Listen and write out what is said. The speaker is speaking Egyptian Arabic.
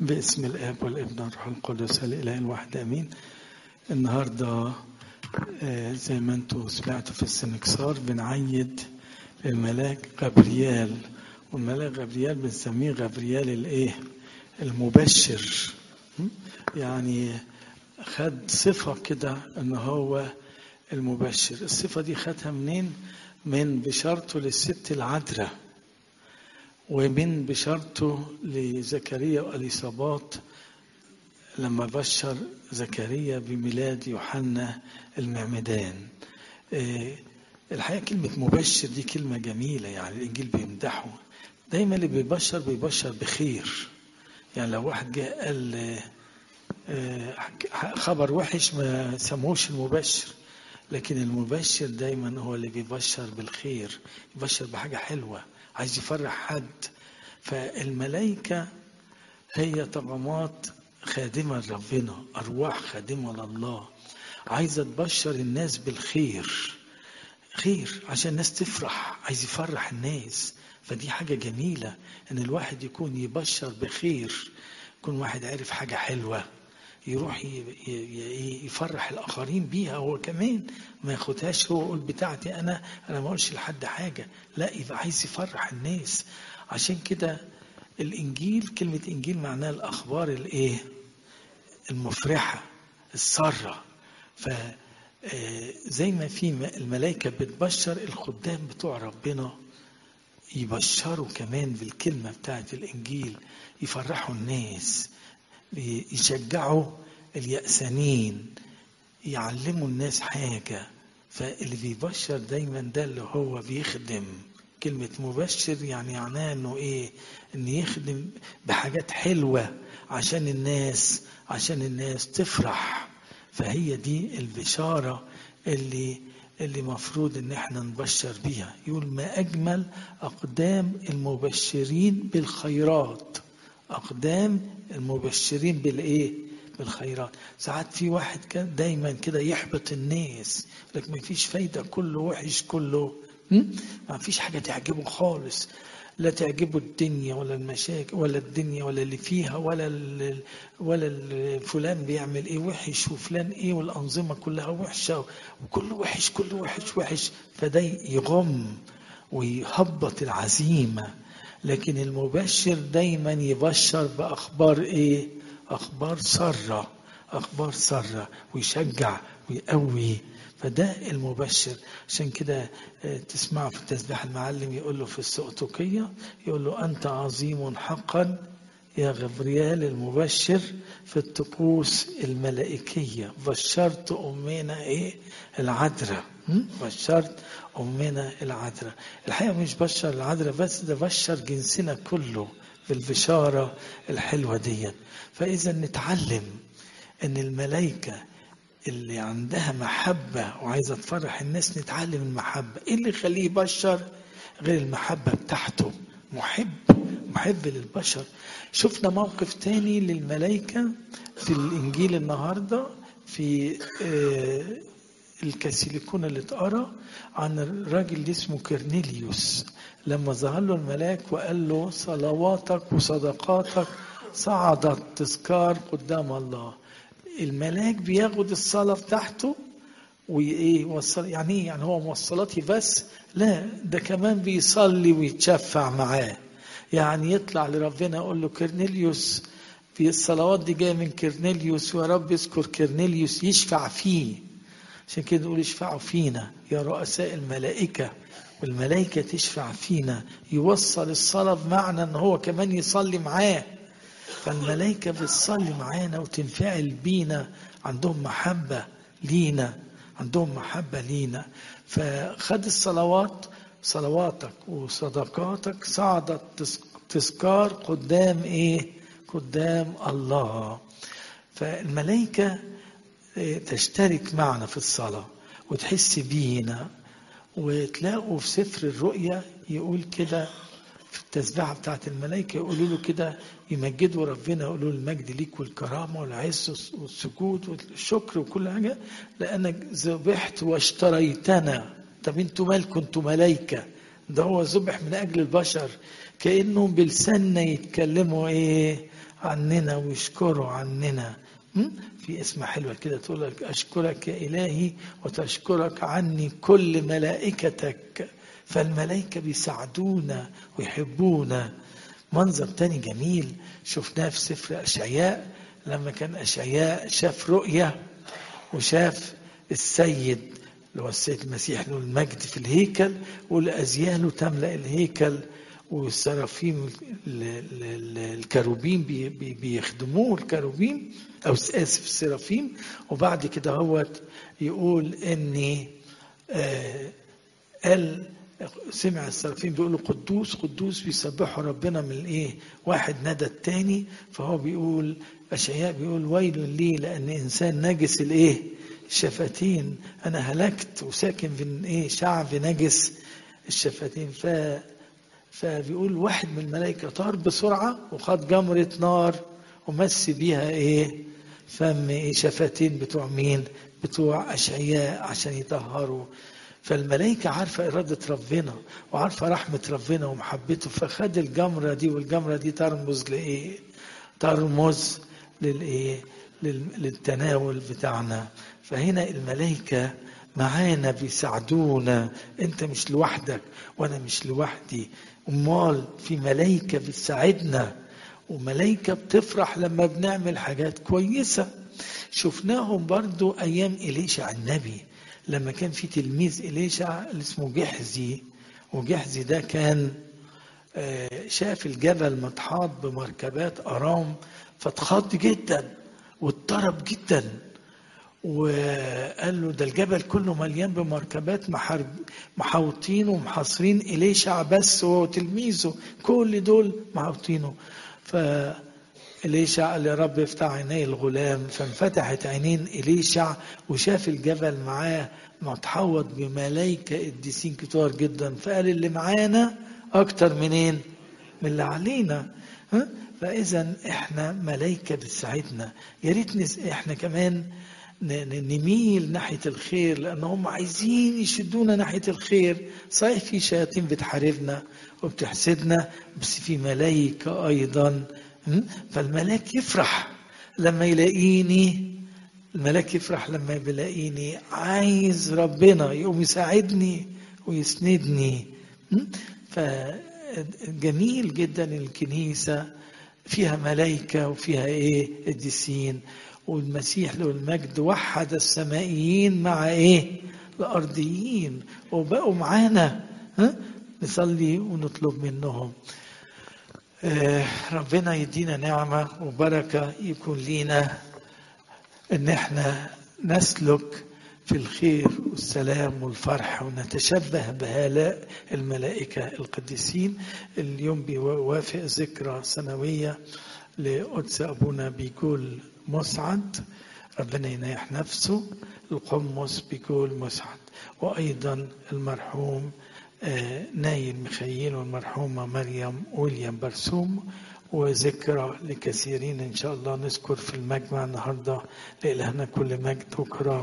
باسم الاب والابن والروح القدس الاله الواحد امين النهارده آه، زي ما انتم سمعتوا في السنكسار بنعيد الملاك غبريال والملاك غبريال بنسميه غبريال الايه المبشر م? يعني خد صفة كده ان هو المبشر الصفة دي خدها منين من بشارته للست العذراء ومن بشارته لزكريا واليصابات لما بشر زكريا بميلاد يوحنا المعمدان آه، الحقيقة كلمة مبشر دي كلمة جميلة يعني الإنجيل بيمدحه دايما اللي بيبشر بيبشر بخير يعني لو واحد جه قال آه، خبر وحش ما سموش المبشر لكن المبشر دايما هو اللي بيبشر بالخير يبشر بحاجة حلوة عايز يفرح حد فالملائكة هي طغمات خادمة لربنا أرواح خادمة لله عايزة تبشر الناس بالخير خير عشان الناس تفرح عايز يفرح الناس فدي حاجة جميلة إن الواحد يكون يبشر بخير يكون واحد عارف حاجة حلوة يروح ي- ي- ي- يفرح الآخرين بيها هو كمان ما ياخدهاش هو يقول بتاعتي أنا أنا ما أقولش لحد حاجة لا يبقى عايز يفرح الناس عشان كده الإنجيل كلمة إنجيل معناها الأخبار الإيه المفرحة السارة ف آه، زي ما في م- الملائكة بتبشر الخدام بتوع ربنا يبشروا كمان بالكلمة بتاعت الإنجيل يفرحوا الناس يشجعوا اليأسانين يعلموا الناس حاجة فاللي بيبشر دايما ده اللي هو بيخدم كلمة مبشر يعني معناه انه ايه ان يخدم بحاجات حلوة عشان الناس عشان الناس تفرح فهي دي البشارة اللي اللي مفروض ان احنا نبشر بيها يقول ما اجمل اقدام المبشرين بالخيرات اقدام المبشرين بالايه بالخيرات ساعات في واحد كان دايما كده يحبط الناس لك ما فيش فايده كله وحش كله م? ما فيش حاجه تعجبه خالص لا تعجبه الدنيا ولا المشاكل ولا الدنيا ولا اللي فيها ولا ال ولا ال فلان بيعمل ايه وحش وفلان ايه والانظمه كلها وحشه وكله وحش كله وحش وحش فده يغم ويهبط العزيمه لكن المبشر دايما يبشر باخبار ايه اخبار ساره اخبار ساره ويشجع ويقوي فده المبشر عشان كده آه، تسمعوا في التسبيح المعلم يقول له في السؤتوكية يقول له أنت عظيم حقا يا غبريال المبشر في الطقوس الملائكية بشرت أمنا إيه العذراء م? بشرت أمنا العذراء الحقيقة مش بشر العذراء بس ده بشر جنسنا كله بالبشارة الحلوة دي فإذا نتعلم أن الملائكة اللي عندها محبة وعايزة تفرح الناس نتعلم المحبة إيه اللي يخليه يبشر غير المحبة بتاعته محب محب للبشر شفنا موقف تاني للملائكة في الإنجيل النهاردة في آه، الكاسيليكون اللي اتقرا عن الراجل اللي اسمه كرنيليوس لما ظهر له الملاك وقال له صلواتك وصدقاتك صعدت تذكار قدام الله الملاك بياخد الصلاة بتاعته وايه وصل يعني ايه يعني هو موصلاتي بس لا ده كمان بيصلي ويتشفع معاه يعني يطلع لربنا يقول له كرنيليوس في الصلوات دي جايه من كرنيليوس ويا رب اذكر كرنيليوس يشفع فيه عشان كده نقول اشفعوا فينا يا رؤساء الملائكة والملائكة تشفع فينا يوصل الصلاة بمعنى ان هو كمان يصلي معاه فالملائكة بتصلي معانا وتنفعل بينا عندهم محبة لينا عندهم محبة لينا فخد الصلوات صلواتك وصدقاتك صعدت تس- تذكار قدام ايه قدام الله فالملائكة إيه، تشترك معنا في الصلاة وتحس بينا وتلاقوا في سفر الرؤيا يقول كده في التسبيحة بتاعت الملائكة يقولوا له كده يمجدوا ربنا يقولوا له المجد ليك والكرامة والعز والسجود والشكر وكل حاجة لأنك ذبحت واشتريتنا طب انتوا مالكم انتوا ملائكة ده هو ذبح من أجل البشر كأنه بلساننا يتكلموا إيه عننا ويشكروا عننا م? في اسم حلوة كده تقول لك أشكرك يا إلهي وتشكرك عني كل ملائكتك فالملائكة بيساعدونا ويحبونا منظر تاني جميل شفناه في سفر أشعياء لما كان أشعياء شاف رؤية وشاف السيد اللي هو السيد المسيح له المجد في الهيكل والأزياله تملأ الهيكل والسرافيم الكروبيم بيخدموه الكروبيم او اسف السرافيم وبعد كده هو يقول اني آه قال سمع السرافيم بيقولوا قدوس قدوس بيسبحوا ربنا من الايه واحد ندى التاني فهو بيقول اشعياء بيقول ويل لي لان انسان نجس الايه الشفتين انا هلكت وساكن في ايه شعب نجس الشفتين ف فبيقول واحد من الملائكة طار بسرعة وخد جمرة نار ومس بيها ايه فم ايه شفتين بتوع مين بتوع أشعياء عشان يطهروا فالملائكة عارفة إرادة ربنا وعارفة رحمة ربنا ومحبته فخد الجمرة دي والجمرة دي ترمز لإيه ترمز للإيه للتناول بتاعنا فهنا الملائكة معانا بيساعدونا انت مش لوحدك وانا مش لوحدي امال في ملائكه بتساعدنا وملائكه بتفرح لما بنعمل حاجات كويسه شفناهم برضو ايام اليشع النبي لما كان في تلميذ اليشع اللي اسمه جحزي وجحزي ده كان شاف الجبل متحاط بمركبات ارام فاتخض جدا واضطرب جدا وقال له ده الجبل كله مليان بمركبات محارب محاوطين ومحاصرين إليشع بس وهو تلميذه كل دول محاوطينه ف إليشع قال يا رب افتح عيني الغلام فانفتحت عينين إليشع وشاف الجبل معاه متحوط بملايكة قديسين كتار جدا فقال اللي معانا أكتر منين؟ من اللي علينا ها؟ فإذا إحنا ملايكة بتساعدنا يا ريت إحنا كمان نميل ناحية الخير لأن هم عايزين يشدونا ناحية الخير صحيح في شياطين بتحاربنا وبتحسدنا بس في ملايكة أيضا فالملاك يفرح لما يلاقيني الملاك يفرح لما بيلاقيني عايز ربنا يقوم يساعدني ويسندني فجميل جدا الكنيسة فيها ملايكة وفيها ايه قديسين والمسيح له المجد وحد السمائيين مع ايه الارضيين وبقوا معانا ها نصلي ونطلب منهم آه ربنا يدينا نعمة وبركة يكون لينا ان احنا نسلك في الخير والسلام والفرح ونتشبه بهؤلاء الملائكة القديسين اليوم بيوافق ذكرى سنوية لقدس أبونا بيقول مسعد ربنا ينيح نفسه القمص بيقول مسعد وأيضا المرحوم نايل ميخائيل والمرحومة مريم ويليام برسوم وذكرى لكثيرين إن شاء الله نذكر في المجمع النهاردة لإلهنا كل مجد وكرام